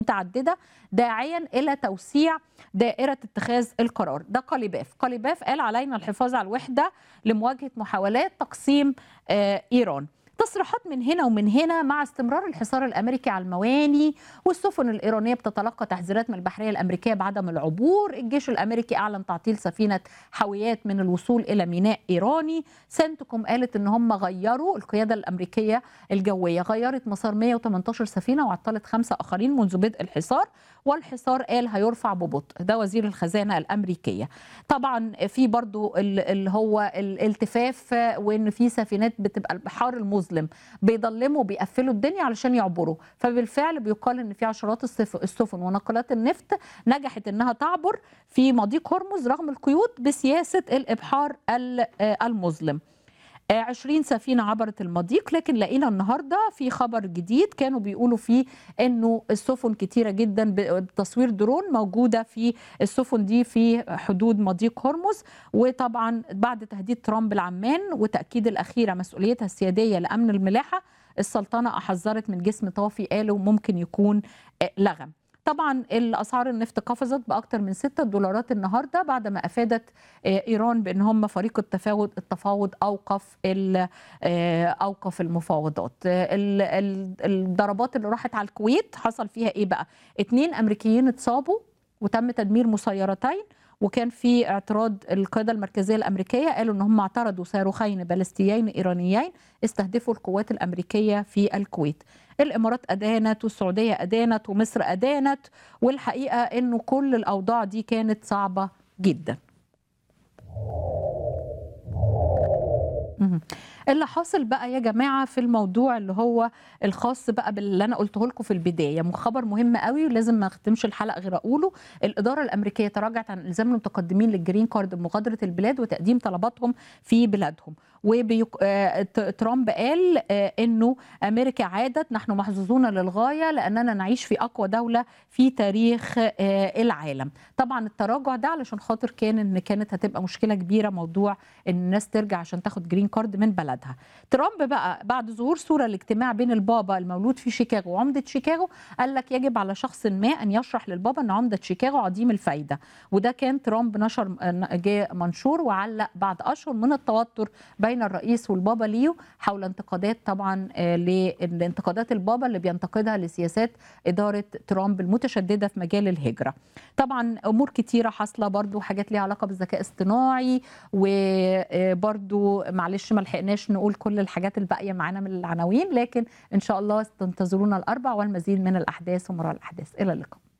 متعدده داعيا الى توسيع دائره اتخاذ القرار ده قليباف قليباف قال علينا الحفاظ على الوحده لمواجهه محاولات تقسيم آه، ايران تصريحات من هنا ومن هنا مع استمرار الحصار الامريكي على المواني والسفن الايرانيه بتتلقى تحذيرات من البحريه الامريكيه بعدم العبور، الجيش الامريكي اعلن تعطيل سفينه حاويات من الوصول الى ميناء ايراني، سنتكم قالت ان هم غيروا القياده الامريكيه الجويه غيرت مسار 118 سفينه وعطلت خمسه اخرين منذ بدء الحصار والحصار قال هيرفع ببطء ده وزير الخزانه الامريكيه. طبعا في برضو ال- اللي هو الالتفاف وان في سفينات بتبقى البحار المظلم بيضلموا بيقفلوا الدنيا علشان يعبروا فبالفعل بيقال ان في عشرات السف- السفن وناقلات النفط نجحت انها تعبر في مضيق هرمز رغم القيود بسياسه الابحار ال- آه المظلم 20 سفينة عبرت المضيق لكن لقينا النهاردة في خبر جديد كانوا بيقولوا فيه انه السفن كتيرة جدا بتصوير درون موجودة في السفن دي في حدود مضيق هرمز وطبعا بعد تهديد ترامب العمان وتأكيد الأخيرة مسؤوليتها السيادية لأمن الملاحة السلطنة حذرت من جسم طافي قالوا ممكن يكون آه، لغم طبعا الاسعار النفط قفزت باكثر من 6 دولارات النهارده بعد ما افادت آه، ايران بان هم فريق التفاوض التفاوض اوقف ال- آه، اوقف المفاوضات آه، ال- ال- الضربات اللي راحت على الكويت حصل فيها ايه بقى اتنين امريكيين اتصابوا وتم تدمير مسيرتين وكان في اعتراض القياده المركزيه الامريكيه قالوا ان هم اعترضوا صاروخين باليستيين ايرانيين استهدفوا القوات الامريكيه في الكويت الامارات ادانت والسعوديه ادانت ومصر ادانت والحقيقه انه كل الاوضاع دي كانت صعبه جدا مهم. اللي حاصل بقى يا جماعه في الموضوع اللي هو الخاص بقى باللي انا قلته لكم في البدايه خبر مهم قوي ولازم ما اختمش الحلقه غير اقوله الاداره الامريكيه تراجعت عن الزام المتقدمين للجرين كارد بمغادره البلاد وتقديم طلباتهم في بلادهم وترامب قال آه، انه امريكا عادت نحن محظوظون للغايه لاننا نعيش في اقوى دوله في تاريخ آه، العالم طبعا التراجع ده علشان خاطر كان ان كانت هتبقى مشكله كبيره موضوع ان الناس ترجع عشان تاخد جرين كارد من بلدها ترامب بقى بعد ظهور صوره الاجتماع بين البابا المولود في شيكاغو وعمده شيكاغو قال لك يجب على شخص ما ان يشرح للبابا ان عمده شيكاغو عديم الفايده وده كان ترامب نشر جاء منشور وعلق بعد اشهر من التوتر بين الرئيس والبابا ليو حول انتقادات طبعا آه، لانتقادات البابا اللي بينتقدها لسياسات اداره ترامب المتشدده في مجال الهجره. طبعا امور كتيره حاصله برضو حاجات ليها علاقه بالذكاء الاصطناعي وبرضو معلش ما لحقناش نقول كل الحاجات الباقيه معانا من العناوين لكن ان شاء الله تنتظرونا الاربع والمزيد من الاحداث ومراء الاحداث الى اللقاء.